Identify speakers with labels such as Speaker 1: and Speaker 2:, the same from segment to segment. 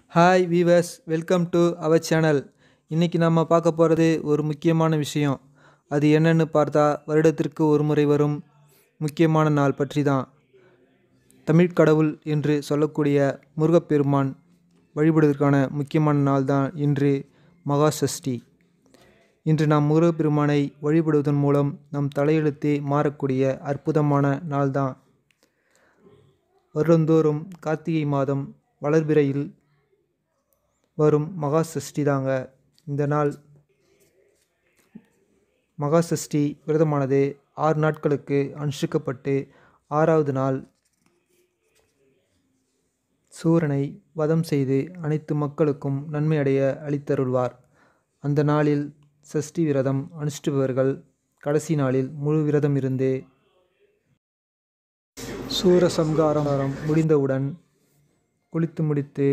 Speaker 1: hi viewers welcome to our channel இன்றைக்கி நம்ம பார்க்க போகிறது ஒரு முக்கியமான விஷயம் அது என்னன்னு பார்த்தா வருடத்திற்கு ஒரு முறை வரும் முக்கியமான நாள் பற்றி தான் தமிழ் கடவுள் என்று சொல்லக்கூடிய முருகப்பெருமான் வழிபடுவதற்கான முக்கியமான நாள் தான் இன்று மகா சஷ்டி இன்று நாம் முருகப்பெருமானை வழிபடுவதன் மூலம் நம் தலையெழுத்தே மாறக்கூடிய அற்புதமான நாள் தான் வருடந்தோறும் கார்த்திகை மாதம் வளர்பிறையில் வரும் மகா சஷ்டி தாங்க இந்த நாள் மகா சஷ்டி விரதமானது ஆறு நாட்களுக்கு அனுஷ்டிக்கப்பட்டு ஆறாவது நாள் சூரனை வதம் செய்து அனைத்து மக்களுக்கும் நன்மை அடைய அளித்தருள்வார் அந்த நாளில் சஷ்டி விரதம் அனுஷ்டிபவர்கள் கடைசி நாளில் முழு விரதம் இருந்து சூரசம்காரம் முடிந்தவுடன் குளித்து முடித்து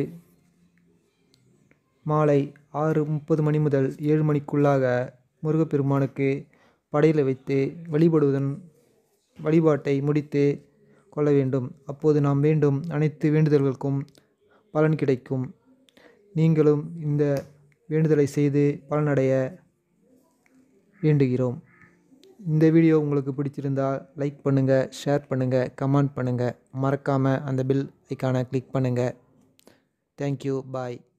Speaker 1: மாலை ஆறு முப்பது மணி முதல் ஏழு மணிக்குள்ளாக முருகப்பெருமானுக்கு படையில் வைத்து வழிபடுவதன் வழிபாட்டை முடித்து கொள்ள வேண்டும் அப்போது நாம் வேண்டும் அனைத்து வேண்டுதல்களுக்கும் பலன் கிடைக்கும் நீங்களும் இந்த வேண்டுதலை செய்து பலனடைய வேண்டுகிறோம் இந்த வீடியோ உங்களுக்கு பிடிச்சிருந்தால் லைக் பண்ணுங்கள் ஷேர் பண்ணுங்கள் கமெண்ட் பண்ணுங்கள் மறக்காமல் அந்த பில் ஐக்கானை கிளிக் பண்ணுங்கள் தேங்க்யூ பாய்